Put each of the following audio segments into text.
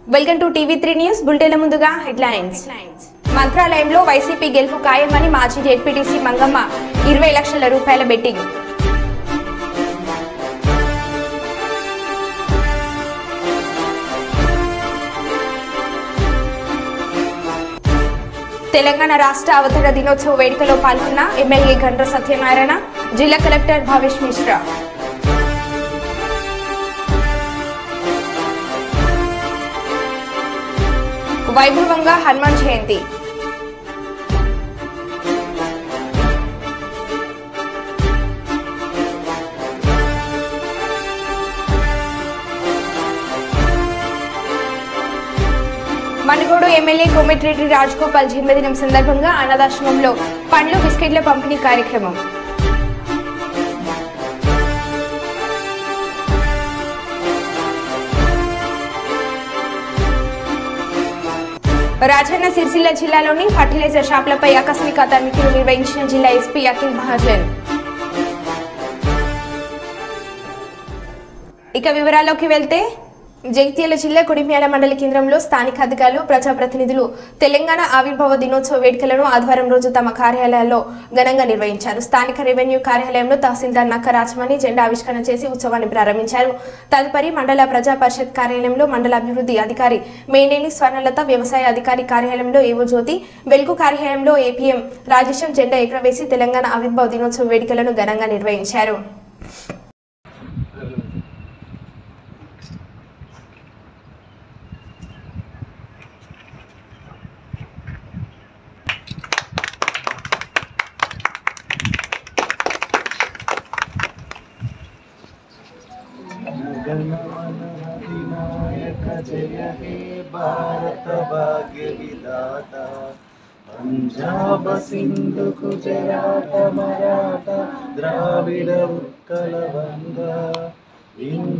Welcome to TV three news బులెటిన్ల ముందుగా headlines మంత్రాలయంలో YCP గెలుపు ఖాయమని మాజీ జెడ్పీటీసీ మంగమ్మ ఇరవై లక్షల రూపాయల బెట్టింగ్ తెలంగాణ రాష్ట్ర అవతరణ దినోత్సవ వేడుకలో పాల్గొన్న ఎమ్మెల్యే గండ్ర సత్యనారాయణ జిల్లా కలెక్టర్ భావేష్ మిశ్రా వైభవంగా హనుమాన్ జయంతి మనుగోడు ఎమ్మెల్యే కోమటిరెడ్డి రాజగోపాల్ జన్మదినం సందర్భంగా అనాథాశ్రమంలో పండ్లు బిస్కెట్ల పంపిణీ కార్యక్రమం రాజన్న సిరిసిల్ల జిల్లాలోని ఫర్టిలైజర్ షాపులపై ఆకస్మిక తనిఖీలు నిర్వహించిన జిల్లా ఎస్పీ అఖిల్ మహాజన్ ఇక వివరాల్లోకి వెళ్తే జగిత్యాల జిల్లా కొడిమ్యాల మండల కేంద్రంలో స్థానిక అధికారులు ప్రజాప్రతినిధులు తెలంగాణ ఆవిర్భావ దినోత్సవ వేడుకలను ఆదివారం రోజు తమ కార్యాలయాల్లో ఘనంగా నిర్వహించారు స్థానిక రెవెన్యూ కార్యాలయంలో తహసీల్దార్ నక్క రాజమణి జెండా ఆవిష్కరణ చేసి ఉత్సవాన్ని ప్రారంభించారు తదుపరి మండల ప్రజా పరిషత్ కార్యాలయంలో మండల అభివృద్ధి అధికారి మేనేని స్వర్ణలత వ్యవసాయ అధికారి కార్యాలయంలో ఏవో జ్యోతి వెలుగు కార్యాలయంలో ఏపీఎం రాజేశం జెండా ఎగురవేసి తెలంగాణ ఆవిర్భావ దినోత్సవ వేడుకలను ఘనంగా నిర్వహించారు వినాయక జయ హే భారత భాగ్య విధాత పంజాబ సింధు గుజరాట మరాఠ ద్రావిడ ఉత్కల వంగ వింజ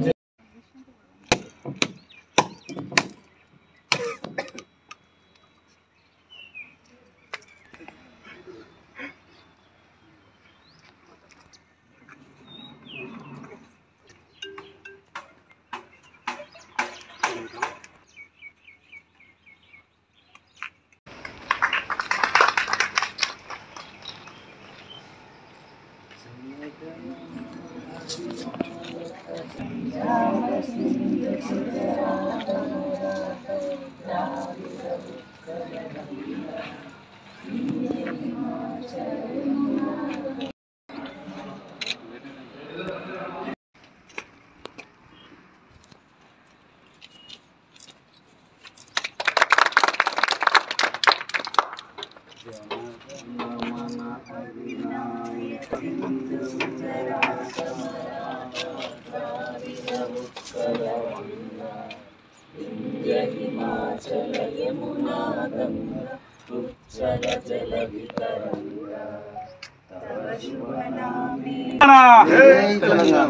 తెలంగాణ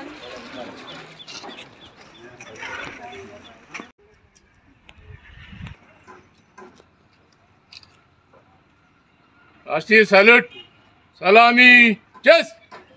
राष्ट्रीय सैल्यूट सलामी जस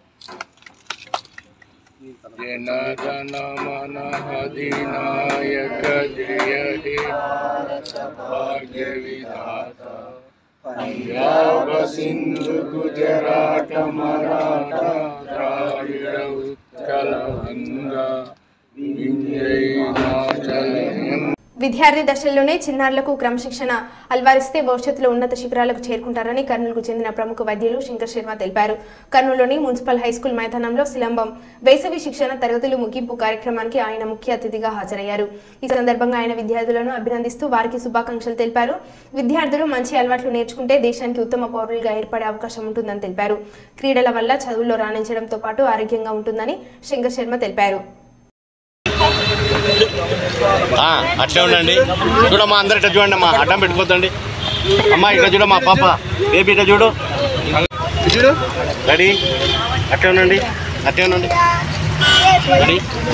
जन गण मन अधिनायक जय हे भाग्य विधाता पंजाब सिंधु गुजरात मराठा द्राविड उत्कल गंगा विजय हिमाचल यमुना విద్యార్థి దశల్లోనే చిన్నారులకు క్రమశిక్షణ అల్వారిస్తే భవిష్యత్తులో ఉన్నత శిబిరాలకు చేరుకుంటారని కర్నూలుకు చెందిన ప్రముఖ వైద్యులు శంకర్ శర్మ తెలిపారు కర్నూలులోని మున్సిపల్ హైస్కూల్ మైదానంలో శిలంబం వేసవి శిక్షణ తరగతులు ముగింపు కార్యక్రమానికి ఆయన ముఖ్య అతిథిగా హాజరయ్యారు ఈ సందర్భంగా ఆయన విద్యార్థులను అభినందిస్తూ వారికి శుభాకాంక్షలు తెలిపారు విద్యార్థులు మంచి అలవాట్లు నేర్చుకుంటే దేశానికి ఉత్తమ పౌరులుగా ఏర్పడే అవకాశం ఉంటుందని తెలిపారు క్రీడల వల్ల చదువుల్లో రాణించడంతో పాటు ఆరోగ్యంగా ఉంటుందని శంకర్ శర్మ తెలిపారు ఆ, అట్లే ఉండండి చూడమ్మా అందరు ఇట్లా చూడండి అమ్మా అడ్డం పెట్టుకోద్దండి అమ్మా ఇట్లా చూడమ్మా పాప బేబీ ఇట్లా చూడు చూడు రెడీ అట్లే ఉండండి అట్లే ఉండండి రెడీ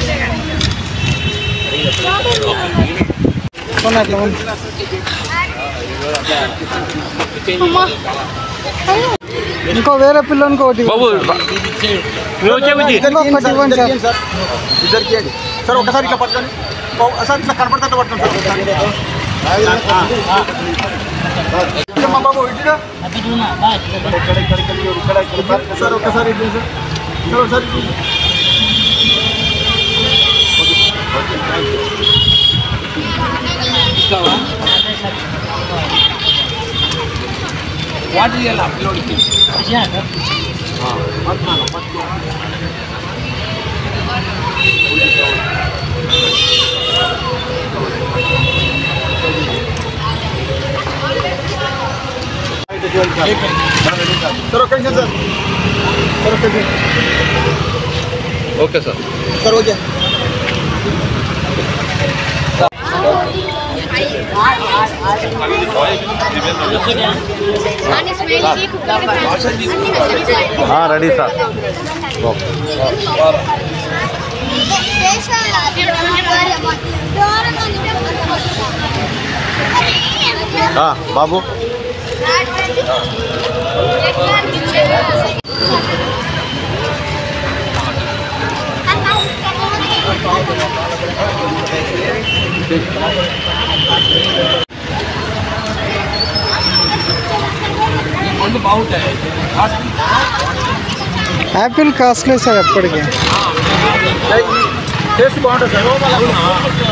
ఇంకో వేరే పిల్లని ఒకటి బాబు ఇద్దరికి ఒకటి ఇవ్వండి సార్ ఇద్దరికి సార్ ఒకసారి ఇట్లా పట్టుకోండి సార్ ఇట్లా కనపడతా పట్టుకోండి సార్ మా బాబు ఇటుగా ఇక్కడ ఇక్కడ ఇక్కడ ఇక్కడ ఇక్కడ సార్ ఒక్కసారి ఇటు సార్ సార్ ఒకసారి ఇటు. సార్ ఒక్క నిమిషం సార్ సార్ ఒక్క నిమిషం okay sir sir okay ready sir ఆ, బాబు యాపిల్ కాస్ట్లీ సార్ ఎప్పటికీ టేస్ట్ బాగుంటుంది సార్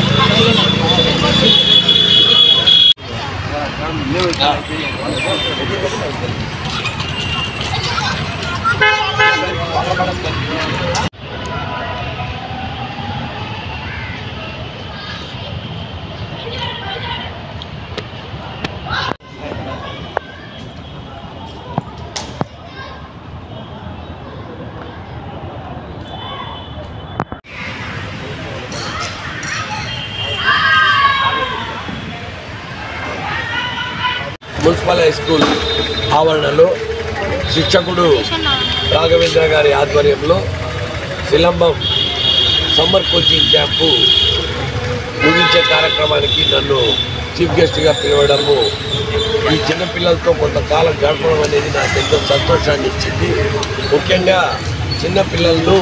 మున్సిపల్ హై స్కూల్ ఆవరణలో శిక్షకుడు రాఘవేంద్ర గారి ఆధ్వర్యంలో సిలంబం సమ్మర్ కోచింగ్ క్యాంపు ముగించే కార్యక్రమానికి నన్ను చీఫ్ గెస్ట్గా పిలవడము ఈ చిన్నపిల్లలతో కొంతకాలం గడపడం అనేది నాకు ఎంతో సంతోషాన్ని ఇచ్చింది ముఖ్యంగా చిన్నపిల్లలను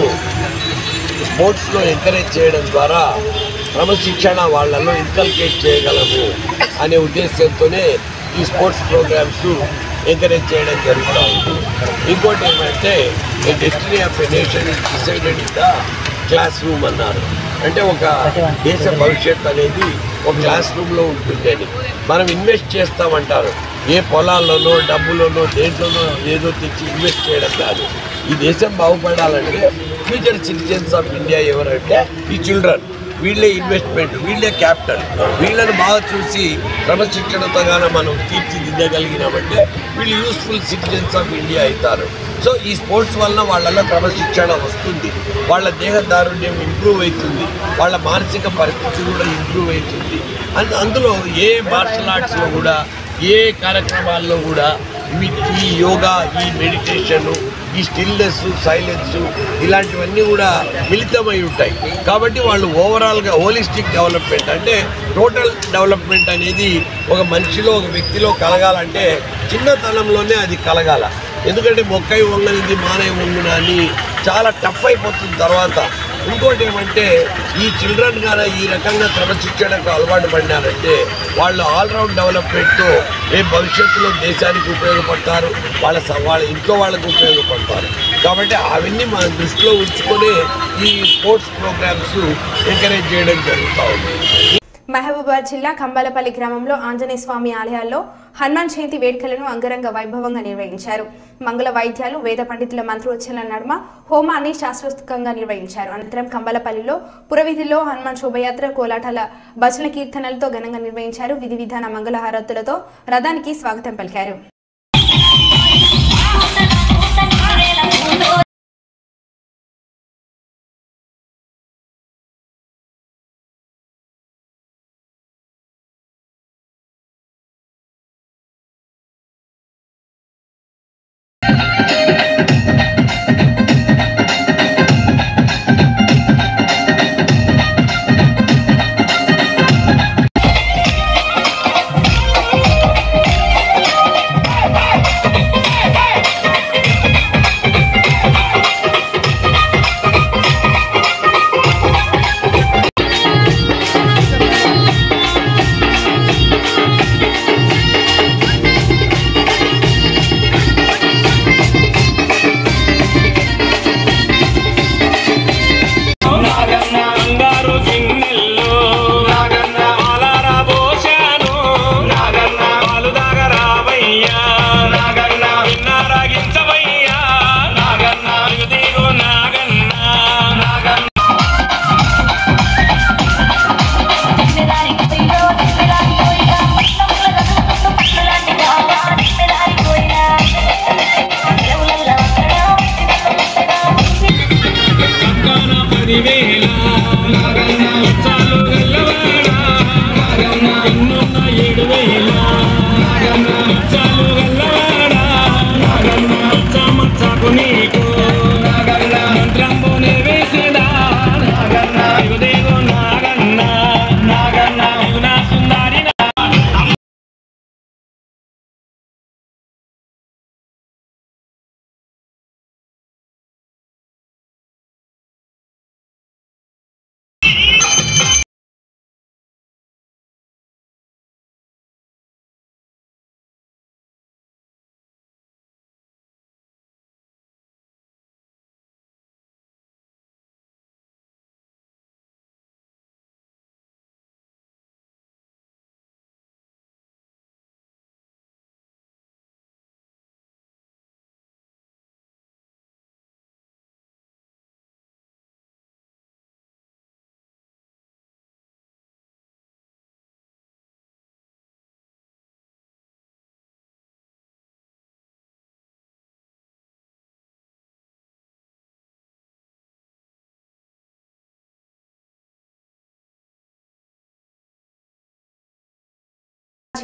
స్పోర్ట్స్లో ఎంకరేజ్ చేయడం ద్వారా క్రమశిక్షణ వాళ్ళలో ఇన్కల్కేట్ చేయగలము అనే ఉద్దేశంతోనే ఈ స్పోర్ట్స్ ప్రోగ్రామ్స్ ఎంకరేజ్ చేయడం జరుగుతూ ఉంది ఇంకోటి ఏమంటే a destiny of a nation is decided in the classroom అన్నారు అంటే ఒక దేశ భవిష్యత్ అనేది ఒక క్లాస్ రూమ్లో ఉంటుంది అని మనం ఇన్వెస్ట్ చేస్తామంటారు ఏ పొలాల్లోనో డబ్బులోనో దేంట్లోనో ఏదో తెచ్చి ఇన్వెస్ట్ చేయడం కాదు ఈ దేశం బాగుపడాలంటే ఫ్యూచర్ సిటిజన్స్ ఆఫ్ ఇండియా ఎవరంటే ఈ చిల్డ్రన్ వీళ్ళే ఇన్వెస్ట్మెంట్ వీళ్ళే క్యాపిటల్ వీళ్ళని బాగా చూసి క్రమశిక్షణతోగానే మనం తీర్చిదిద్దగలిగినామంటే వీళ్ళు యూస్ఫుల్ సిటిజన్స్ ఆఫ్ ఇండియా అవుతారు సో ఈ స్పోర్ట్స్ వలన వాళ్ళలో క్రమశిక్షణ వస్తుంది వాళ్ళ దేహ దారుణ్యం ఇంప్రూవ్ అవుతుంది వాళ్ళ మానసిక పరిస్థితి కూడా ఇంప్రూవ్ అవుతుంది అండ్ అందులో ఏ మార్షల్ ఆర్ట్స్లో కూడా ఏ కార్యక్రమాల్లో కూడా ఇవి- ఈ యోగా ఈ మెడిటేషను ఈ స్టిల్నెస్ సైలెన్స్ ఇలాంటివన్నీ కూడా మిళితమై ఉంటాయి కాబట్టి వాళ్ళు ఓవరాల్గా హోలిస్టిక్ డెవలప్మెంట్ అంటే టోటల్ డెవలప్మెంట్ అనేది ఒక మనిషిలో ఒక వ్యక్తిలో కలగాలంటే చిన్నతనంలోనే అది కలగాల ఎందుకంటే మొక్కై వంగనిది మానై వంగున అని చాలా టఫ్ అయిపోతుంది తర్వాత ఇంకోటి ఏమంటే ఈ చిల్డ్రన్ గాన ఈ రకంగా క్రమశిక్షణకు అలవాటు పడినారంటే వాళ్ళు ఆల్రౌండ్ డెవలప్మెంట్తో రేపు భవిష్యత్తులో దేశానికి ఉపయోగపడతారు వాళ్ళ స- వాళ్ళ ఇంట్లో వాళ్ళకు ఉపయోగపడతారు కాబట్టి అవన్నీ మన దృష్టిలో ఉంచుకొని ఈ స్పోర్ట్స్ ప్రోగ్రామ్స్ ఎంకరేజ్ చేయడం జరుగుతూ ఉంది మహబూబాద్ జిల్లా కంబాలపల్లి గ్రామంలో ఆంజనేయ స్వామి ఆలయాల్లో హనుమాన్ జయంతి వేడుకలను అంగరంగ వైభవంగా నిర్వహించారు మంగళ వైద్యాలు వేద పండితుల మంత్రోచ్చల నడుమ హోమాన్ని శాస్త్రోత్కంగా నిర్వహించారు అనంతరం కంబాలపల్లిలో పురవీధిలో హనుమాన్ శోభయాత్ర కోలాటాల భజన కీర్తనలతో ఘనంగా నిర్వహించారు విధి విధాన మంగళహారతులతో రథానికి స్వాగతం పలికారు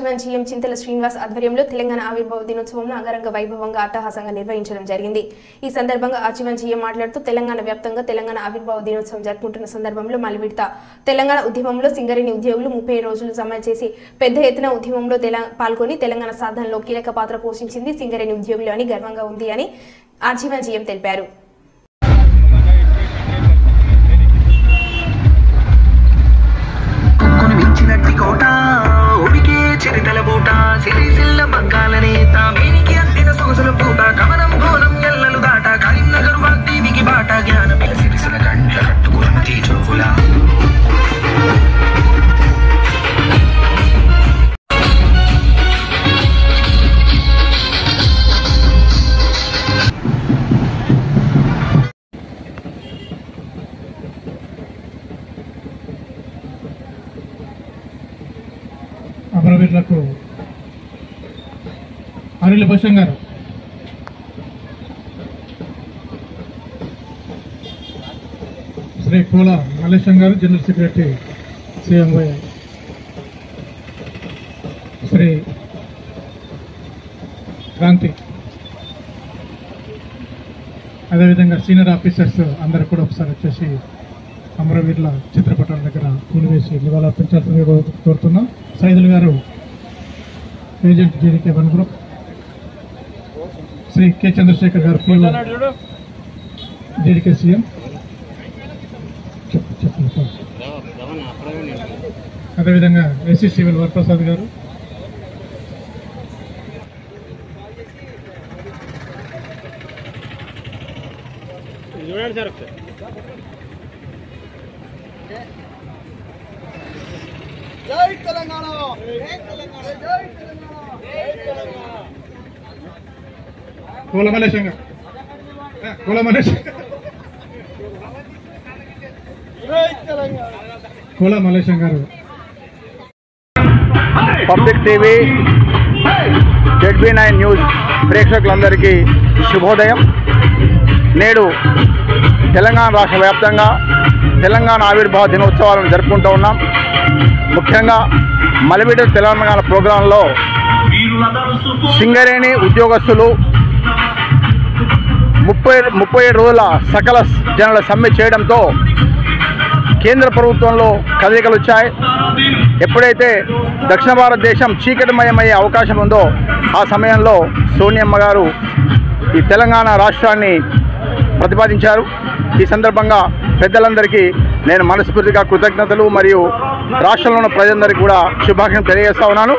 ఆజీవన్ జీఎం చింతల శ్రీనివాస్ ఆధ్వర్యంలో తెలంగాణ ఆవిర్భావ దినోత్సవం అంగరంగ వైభవంగా అట్టహాసంగా నిర్వహించడం జరిగింది ఈ సందర్భంగా ఆజీవన్ జీఎం మాట్లాడుతూ తెలంగాణ వ్యాప్తంగా తెలంగాణ ఆవిర్భావ దినోత్సవం జరుపుకుంటున్న సందర్భంలో మలి విడత తెలంగాణ ఉద్యమంలో సింగరేణి ఉద్యోగులు ముప్పై రోజులు సమ్మె చేసి పెద్ద ఎత్తున ఉద్యమంలో తెల- పాల్గొని తెలంగాణ సాధనలో కీలక పాత్ర పోషించింది సింగరేణి ఉద్యోగులు అని గర్వంగా ఉంది అని ఆజీవన్ జీఎం తెలిపారు కుక్కును మించినట్టి కోట ఉడికే చిరితల బూట సిరిసిల్ల బంగాల నేత మేనికి అందిన సొగసుల పూట కమనం ఘోరం ఎల్లలు దాట కరీంనగర్ వాగ్దేవికి బాట జ్ఞానం సిరిసిల కంట కట్టుకుని చెవుల అమరవీరులకు అనిల్ భూషణ్ గారు Shri Pula Mallesham garu general secretary CMY Shri Kranti అదేవిధంగా సీనియర్ ఆఫీసర్స్ అందరూ కూడా ఒకసారి వచ్చేసి అమరవీరుల చిత్రపటాల దగ్గర పూలు వేసి నివాళులర్పించాల్సిందిగా కో- కోరుతున్నాం Saidul garu agent GDK one group Shri K Chandrashekar garu పూలు జీడికే సీఎం చెప్పు చెప్పండి సార్ అదేవిధంగా ఎస్సీ సివిల్ వరప్రసాద్ గారు జై తెలంగాణ జై తెలంగాణ జై తెలంగాణ పూల మల్లేశం గారు ఏ, పూల మల్లేశం జై Telangana Pula Mallesham garu public TV ZB nine news ప్రేక్షకులందరికీ శుభోదయం నేడు తెలంగాణ రాష్ట్ర వ్యాప్తంగా తెలంగాణ ఆవిర్భావ దినోత్సవాలను జరుపుకుంటూ ఉన్నాం ముఖ్యంగా మలివిడ తెలంగాణ ప్రోగ్రాంలో సింగరేణి ఉద్యోగస్తులు ముప్పై ముప్పై ఏడు రోజుల సకల జనుల సమ్మె చేయడంతో కేంద్ర ప్రభుత్వంలో కదలికలు వచ్చాయి ఎప్పుడైతే దక్షిణ భారతదేశం చీకటిమయమయ్యే అవకాశం ఉందో ఆ సమయంలో సోనియమ్మ గారు ఈ తెలంగాణ రాష్ట్రాన్ని ప్రతిపాదించారు ఈ సందర్భంగా పెద్దలందరికీ నేను మనస్ఫూర్తిగా కృతజ్ఞతలు మరియు రాష్ట్రంలో ఉన్న ప్రజలందరికీ కూడా శుభాకాంక్షలు తెలియజేస్తా ఉన్నాను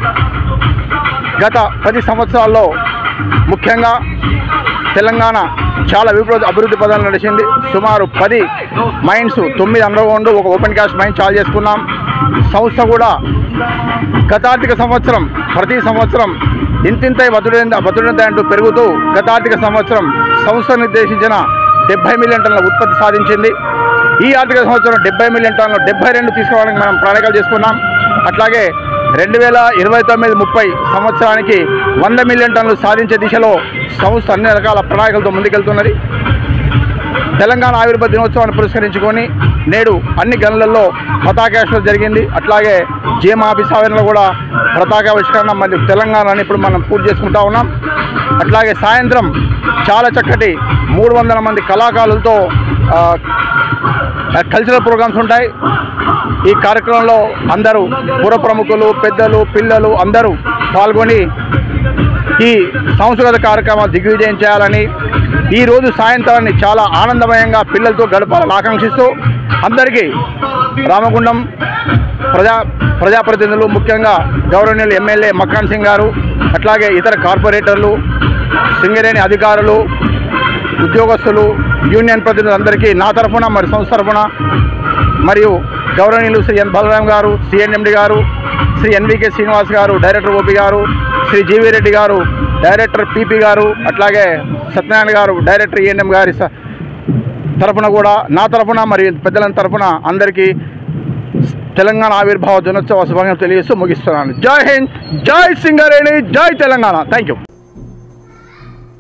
గత పది సంవత్సరాల్లో ముఖ్యంగా తెలంగాణ చాలా అభివృద్ధి అభివృద్ధి పదాలు నడిచింది సుమారు పది మైన్స్ తొమ్మిది అండర్గ్రౌండ్ ఒక ఓపెన్ కాస్ట్ మైన్ చాలు చేసుకున్నాం సంస్థ కూడా గత ఆర్థిక సంవత్సరం ప్రతి సంవత్సరం ఇంతింతై బతుడింత బతుడింత అంటూ పెరుగుతూ గత ఆర్థిక సంవత్సరం సంస్థ నిర్దేశించిన డెబ్బై మిలియన్ టన్నుల ఉత్పత్తి సాధించింది ఈ ఆర్థిక సంవత్సరం డెబ్బై మిలియన్ టన్నులు డెబ్బై రెండు తీసుకోవడానికి మనం ప్రణాళికలు చేసుకున్నాం అట్లాగే రెండు వేల ఇరవై తొమ్మిది ముప్పై సంవత్సరానికి వంద మిలియన్ టన్నులు సాధించే దిశలో సంస్థ అన్ని రకాల ప్రణాళికలతో ముందుకెళ్తున్నది తెలంగాణ ఆవిర్భావ దినోత్సవాన్ని పురస్కరించుకొని నేడు అన్ని గనులలో పతాకావిష్కరణ జరిగింది అట్లాగే జేఎం ఆఫీస్ ఆవరణలో కూడా పతాకావిష్కరణ మరియు తెలంగాణని ఇప్పుడు మనం పూర్తి చేసుకుంటా ఉన్నాం అట్లాగే సాయంత్రం చాలా చక్కటి మూడు వందల మంది కళాకారులతో ఆ, కల్చరల్ ప్రోగ్రామ్స్ ఉంటాయి ఈ కార్యక్రమంలో అందరూ పుర ప్రముఖులు పెద్దలు పిల్లలు అందరూ పాల్గొని ఈ సంస్కృత కార్యక్రమాలు దిగ్విజయం చేయాలని ఈ రోజు సాయంత్రాన్ని చాలా ఆనందమయంగా పిల్లలతో గడపాలని ఆకాంక్షిస్తూ అందరికీ రామగుండం ప్రజా ప్రజాప్రతినిధులు ముఖ్యంగా గౌరవనీయులు ఎమ్మెల్యే మక్కాన్ సింగ్ గారు అట్లాగే ఇతర కార్పొరేటర్లు సింగరేణి అధికారులు ఉద్యోగస్తులు యూనియన్ ప్రతినిధులందరికీ నా తరఫున మరి సంస్థ తరఫున మరియు గౌరవనీయులు శ్రీ ఎన్ బలరాం గారు సిఎన్ఎండి గారు శ్రీ ఎన్వికే శ్రీనివాస్ గారు డైరెక్టర్ ఓపి గారు శ్రీ జీవీ రెడ్డి గారు డైరెక్టర్ పిపి గారు అట్లాగే సత్యనారాయణ గారు డైరెక్టర్ ఈఎన్ఎం గారి స- తరఫున కూడా నా తరఫున మరియు పెద్దల తరఫున అందరికీ తెలంగాణ ఆవిర్భావ దినోత్సవ శుభాకాంక్షలు తెలియజేస్తూ ముగిస్తున్నాను జై హింద్ జై సింగరేణి జై తెలంగాణ థ్యాంక్ యూ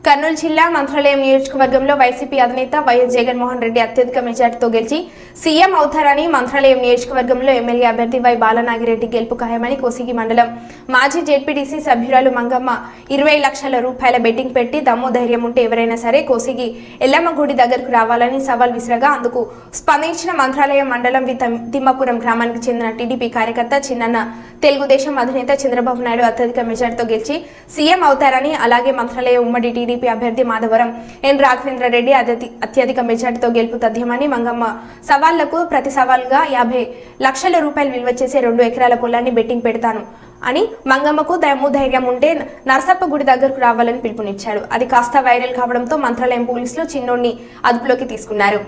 కర్నూలు జిల్లా మంత్రాలయం నియోజకవర్గంలో వైసీపీ అధినేత వైఎస్ జగన్మోహన్ రెడ్డి అత్యధిక మెజార్టీతో గెలిచి సీఎం అవుతారని మంత్రాలయం నియోజకవర్గంలో ఎమ్మెల్యే అభ్యర్థి వై బాలనాగిరెడ్డి గెలుపు ఖాయమని కోసిగి మండలం మాజీ జెడ్పీటీసీ సభ్యురాలు మంగమ్మ ఇరవై లక్షల రూపాయల బెట్టింగ్ పెట్టి దమ్ము ధైర్యం ఉంటే ఎవరైనా సరే కోసిగి ఎల్లమ్మ గుడి దగ్గరకు రావాలని సవాల్ విసిరగా అందుకు స్పందించిన మంత్రాలయం మండలం వి తమ్- తిమ్మాపురం గ్రామానికి చెందిన టీడీపీ కార్యకర్త చిన్నన్న తెలుగుదేశం అధినేత చంద్రబాబు నాయుడు అత్యధిక మెజార్టీతో గెలిచి సీఎం అవుతారని అలాగే మంత్రాలయం ఉమ్మడి టీడీపీ అభ్యర్థి మాధవరం ఎన్ రాఘవేంద్ర రెడ్డి అత్యధి- అత్యధిక మెజార్టీతో గెలుపు తథ్యమని మంగమ్మ సవాళ్లకు ప్రతి సవాల్గా యాభై లక్షల రూపాయలు విలువ చేసే రెండు ఎకరాల పొలాన్ని బెట్టింగ్ పెడతాను అని మంగమ్మకు దమ్ము ధైర్యం ఉంటే నరసప్ప గుడి దగ్గరకు రావాలని పిలుపునిచ్చాడు అది కాస్త వైరల్ కావడంతో మంత్రాలయం పోలీసులు చిన్నోడిని అదుపులోకి తీసుకున్నారు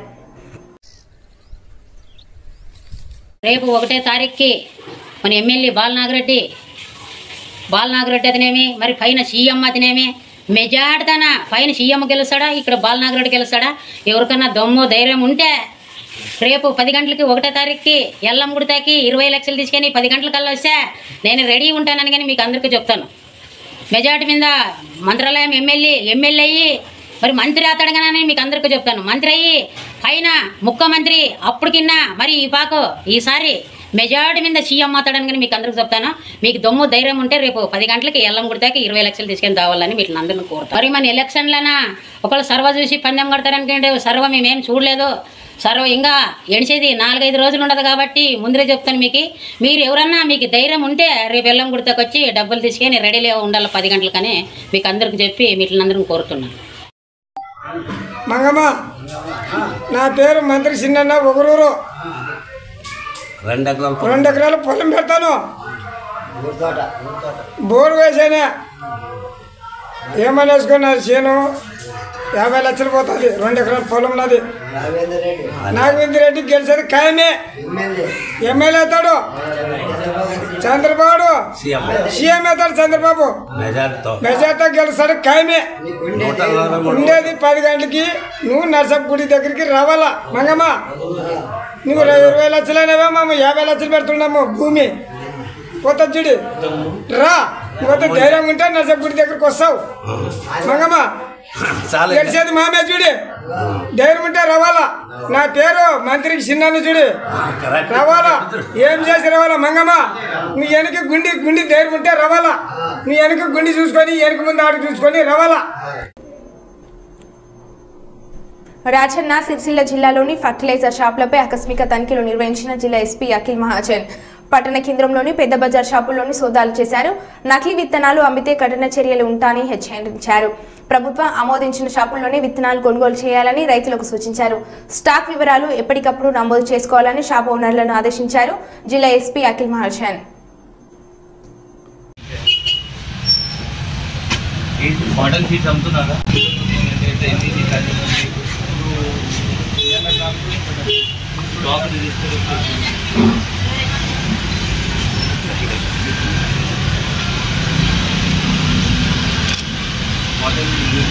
రేపు ఒకటే తారీఖుకి మన ఎమ్మెల్యే బాలనాగిరెడ్డి బాలనాగిరెడ్డి అతనేమి మరి పైన సీఎం అతనేమి మెజార్టీతన పైన సీఎం గెలుస్తాడా ఇక్కడ బాలనాగిరెడ్డి గెలుస్తాడా ఎవరికన్నా దమ్ము ధైర్యం ఉంటే రేపు పది గంటలకి ఒకటో తారీఖుకి ఎల్లం గుడితాకి ఇరవై లక్షలు తీసుకొని పది గంటలకల్లా వస్తే నేను రెడీ ఉంటానని కానీ మీకు అందరికీ చెప్తాను మెజార్టీ మీద మంత్రాలయం ఎమ్మెల్యే ఎమ్మెల్యే అయ్యి మరి మంత్రి అవుతాడగానని మీకు అందరికీ చెప్తాను మంత్రి అయ్యి పైన ముఖ్యమంత్రి అప్పటికిన్నా మరి ఈ పాకు ఈసారి మెజార్టీ మీద సీఎం అవుతాడని కానీ మీకు అందరికీ చెప్తాను మీకు దమ్ము ధైర్యం ఉంటే రేపు పది గంటలకి ఎల్లం కొడితే ఇరవై లక్షలు తీసుకొని రావాలని వీటిని అందరిని కోరుతాను మరి మన ఎలక్షన్లనా ఒకళ్ళు సర్వ చూసి పందెం కడతారనుకుంటే సర్వ మేమేం చూడలేదు సర్వ ఇంకా ఎడిచేది నాలుగైదు రోజులు ఉండదు కాబట్టి ముందరే చెప్తాను మీకు మీరు ఎవరన్నా మీకు ధైర్యం ఉంటే రేపు ఎల్లం గుడితకు వచ్చి డబ్బులు తీసుకొని రెడీలో ఉండాలి పది గంటలకని మీకు అందరికి చెప్పి వీటిని అందరిని కోరుతున్నాను మంగమ్మ నా పేరు మంత్రి చిన్న ఒకరూరు రెండు ఎకరాలు రెండు ఎకరాలు పొలం పెడతాను బోరు వేసానే ఏమని వేసుకున్నా చేను యాభై లక్షలు పోతుంది రెండు ఎకరాల పొలం నాది నాగవేంద్ర రెడ్డి గెలిచేది ఖాయమే ఎమ్మెల్యే అవుతాడు చంద్రబాబు సీఎం అవుతాడు చంద్రబాబు మెజార్టీతో మెజార్టీ గెలుస్తాడు ఖాయమే నూట నలభై మూడు ఉండేది పది గంటలకి నువ్వు నర్సప్ గుడి దగ్గరికి రావాలా మంగమ్మ నువ్వు ఇరవై లక్షలైనవే మేము యాభై లక్షలు పెడుతున్నాము భూమి కొత్త చూడి రా నువ్వు ధైర్యం ఉంటే నర్సప్ గుడి దగ్గరికి వస్తావు మంగమ్మ చాలా గెలిచేది మామే చూడి ధైర్యం ఉంటే రావాలా నా పేరు మంత్రికి చిన్నాను చూడి రావాలా ఏం చేసి రావాలా మంగమ్మ నీ వెనక గుండి గుండి ధైర్యం ఉంటే రావాలా నీ వెనక గుండి చూసుకొని వెనక ముందు ఆడు చూసుకొని రావాలా రాజన్న సిరిసిల్ల జిల్లాలోని ఫర్టిలైజర్ షాపులపై ఆకస్మిక తనిఖీలు నిర్వహించిన జిల్లా ఎస్పీ అఖిల్ మహాజన్ పట్టణ కేంద్రంలోని పెద్ద బజార్ షాపుల్లోని సోదాలు చేశారు నకిలీ విత్తనాలు అమ్మితే కఠిన చర్యలు ఉంటాయని హెచ్చరించారు ప్రభుత్వం ఆమోదించిన షాపుల్లోనే విత్తనాలు కొనుగోలు చేయాలని రైతులకు సూచించారు స్టాక్ వివరాలు ఎప్పటికప్పుడు నమోదు చేసుకోవాలని షాప్ ఓనర్లను ఆదేశించారు జిల్లా ఎస్పీ అఖిల్ మహాజన్ మోడల్ ఫీజ్ అమ్ముతున్నారా స్టాక్ రిజిస్టర్ మోడల్ ఇది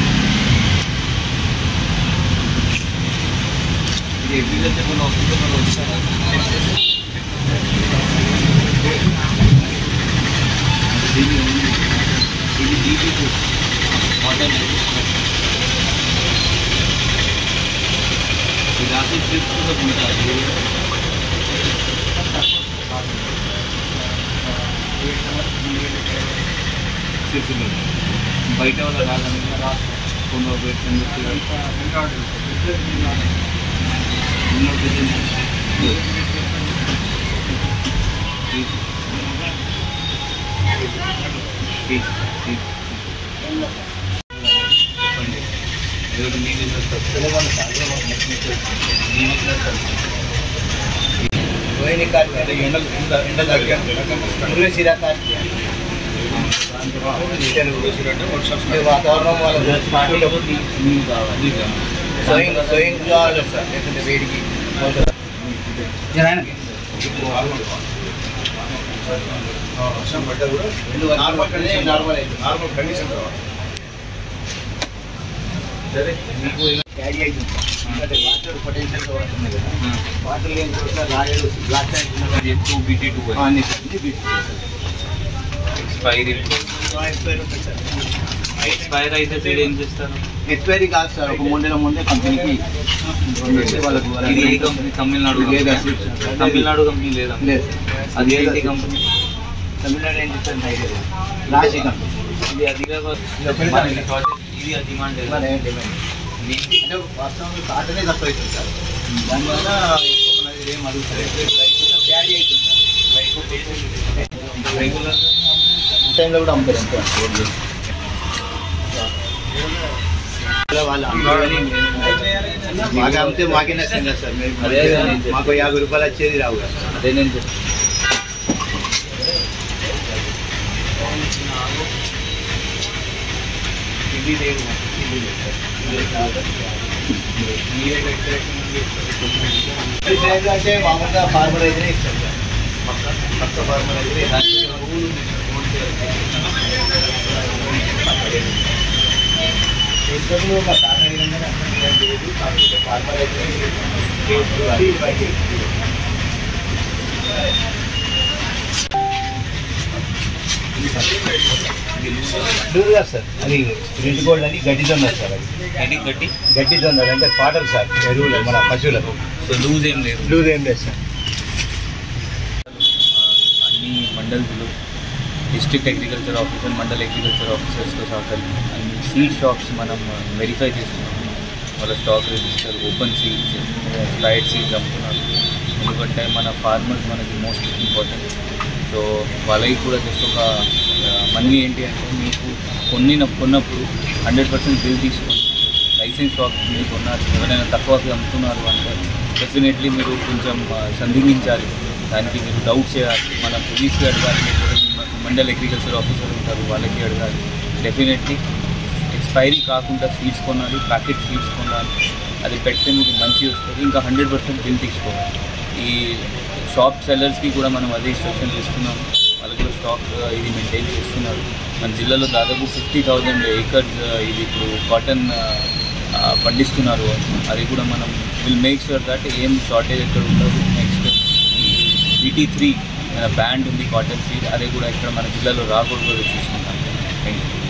అగ్రికల్చర్ మన ఆఫీస్లో మనం వచ్చారా దీని ఇది డీపీ మోడల్ ఇది ఆఫీస్ తీసుకుంటే ఉంటారు బయట వాళ్ళ రాదని కొందరు పెట్టుకుని రోహిణి కార్తీ ఎండ ఎండ ఎండ తగ్గా సిరా కార్తీ వాతావరణం వాళ్ళ స్వయం స్వయం కావాలి సార్ లేకుంటే వేడికి వర్షం పడ్డా కూడా నార్మల్ కండిషన్ నార్మల్ అయితే నార్మల్ కండిషన్ రావాలి సరే మీకు క్యారీ అవుతుంది ఎందుకంటే వాటర్ పొటెన్షియల్ వాడుతుంది కదా వాటర్ లేని చోట్ల రాయలు బ్లాక్ ట్యాంక్ ఉన్నది టూ బీటీ టూ అన్ని అన్ని బీటీ ఎక్స్పైరీ ఎక్స్పైరీ ఉంటుంది సార్ ఎక్స్పైర్ అయితే సీడ్ ఏం చేస్తారు ఎక్స్పైరీ కాదు సార్ ఒక మూడు నెలల ముందే కంపెనీకి వాళ్ళకు ఇది ఏ కంపెనీ తమిళనాడు లేదా తమిళనాడు కంపెనీ లేదా లేదు అది ఏంటి కంపెనీ తమిళనాడు ఏంటి సార్ నైజీరియా రాశి కంపెనీ ఇది అధికార మనకి project ఇది డిమాండ్ అంటే వాస్తవంగా కాటనే తక్కువ అవుతుంది సార్ దానివల్ల ఎక్కువ మనది ఏం అడుగుతారు రైతు క్యారీ అవుతుంది సార్ రెగ్యులర్ టైంలో కూడా అమ్ముతారు అంతే వాళ్ళు అమ్ముకోవాలి మాకు అమ్మితే మాకే నష్టం కదా సార్ మేము అదే మాకు యాభై రూపాయలు వచ్చేది రావు కదా అదే నేను చెప్తాను ఇది లేదు ఇది లేదు సార్. ఇది కాదు. మీరే పెట్టేసి అంటే మామూలుగా ఫార్మర్ అయితేనే ఇస్తారు సార్ పక్క పక్క ఫార్మర్ అయితే దానికి రూల్ ఉంది సార్. రూల్ చేస్తారు ఒక కారణం ఏంటంటే అర్థం లేదు కాకపోతే ఫార్మర్ అయితే కేసు బయట లూరుగా సార్ అది రెడ్ గోల్డ్ అని గడ్డి దొంగలు సార్ అది గడ్డి గడ్డి గడ్డి దొంగలు అంటే పాటలు సార్ ఎరువులు మన పశువులకు సో లూజ్ ఏం లేదు లూజ్ ఏం లేదు సార్ అన్ని మండల్స్లో district agriculture officer mandal agriculture ఆఫీసర్స్తో సహకరి అన్ని సీడ్ షాప్స్ మనం వెరిఫై చేస్తున్నాం వాళ్ళ స్టాక్ రిజిస్టర్ ఓపెన్ సీడ్స్ స్లైడ్ సీడ్స్ అమ్ముతున్నారు ఎందుకంటే మన ఫార్మర్స్ మనకి మోస్ట్ ఇంపార్టెంట్ సో వాళ్ళకి కూడా జస్ట్ ఒక మనీ ఏంటి అంటే మీకు కొన్నిన కొన్నప్పుడు హండ్రెడ్ పర్సెంట్ బిల్ తీసుకొని లైసెన్స్ షాప్ మీరు కొన్నారు ఎవరైనా తక్కువకి అమ్ముతున్నారు అంటే డెఫినెట్లీ మీరు కొంచెం ఆ, సందిగ్ధించాలి దానికి మీరు డౌట్ చేయాలి మన పోలీస్కి అడగాలి లేకపోతే మ- మండల్ అగ్రికల్చర్ ఆఫీసర్ ఉంటారు వాళ్ళకి అడగాలి డెఫినెట్లీ ఎక్స్పైరీ కాకుండా సీడ్స్ కొనాలి ప్యాకెట్ సీడ్స్ కొనాలి అది పెడితే మీకు మంచి వస్తుంది ఇంకా హండ్రెడ్ పర్సెంట్ బిల్ తీసుకోవాలి ఈ షాప్ సెల్లర్స్కి కూడా మనం అదే ఇన్స్ట్రక్షన్స్ ఇస్తున్నాం వాళ్ళకి కూడా స్టాక్ ఆ, ఇది మెయింటైన్ చేస్తున్నారు మన జిల్లాలో దాదాపు ఫిఫ్టీ థౌజండ్ ఏకర్స్ ఇది ఇప్పుడు కాటన్ పండిస్తున్నారు అది కూడా మనం విల్ మేక్ షూర్ దట్ ఏం షార్టేజ్ ఎక్కడ ఉండదు నెక్స్ట్ వీటీ త్రీ మన బ్యాండ్ ఉంది కాటన్ సీడ్ అది కూడా ఇక్కడ మన జిల్లాలో రాకూడదు చూసుకుంటాం thank you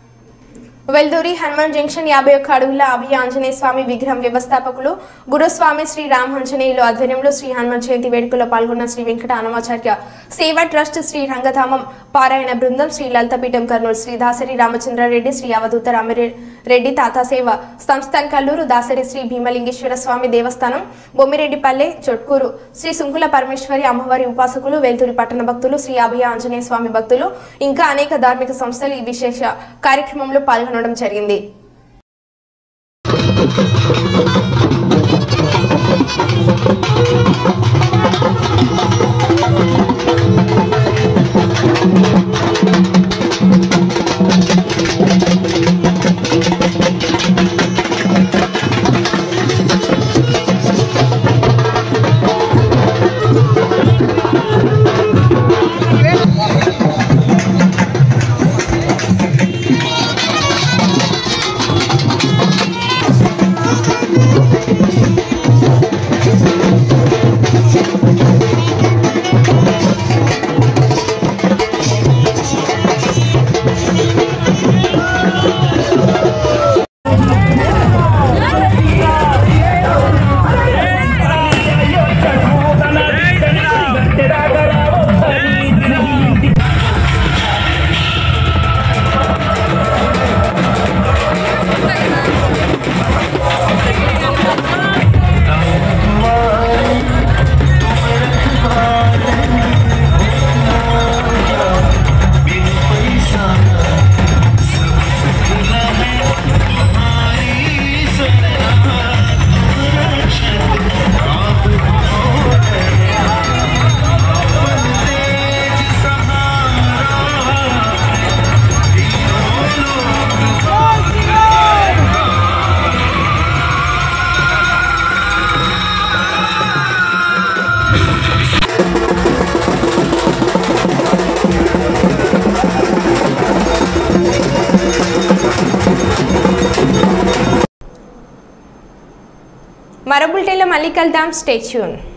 Velduri Hanuman junction యాభై ఒక్క అడుగుల అభయ ఆంజనేయ స్వామి విగ్రహం వ్యవస్థాపకులు గురుస్వామి శ్రీ రామ్ ఆంజనేయులు ఆధ్వర్యంలో శ్రీ హనుమాన్ జయంతి వేడుకల్లో పాల్గొన్న శ్రీ వెంకట హనుమాచార్య సేవా ట్రస్ట్ శ్రీ రంగధామం పారాయణ బృందం శ్రీ లలితపీఠం కర్నూలు శ్రీ దాసరి రామచంద్రారెడ్డి శ్రీ అవధూత రామిరెడ్డి తాతాసేవ సంస్థాన్ కల్లూరు దాసరి శ్రీ భీమలింగేశ్వర స్వామి దేవస్థానం బొమ్మిరెడ్డిపల్లె చొట్కూరు శ్రీ సుంకుల పరమేశ్వరి అమ్మవారి ఉపాసకులు వెల్తూరి పట్టణ భక్తులు శ్రీ అభయ ఆంజనేయ స్వామి భక్తులు ఇంకా అనేక ధార్మిక సంస్థలు ఈ విశేష కార్యక్రమంలో పాల్గొనడం జరిగింది మరో బులెటిన్లో మళ్ళీ కలుద్దాం స్టేచ్యూన్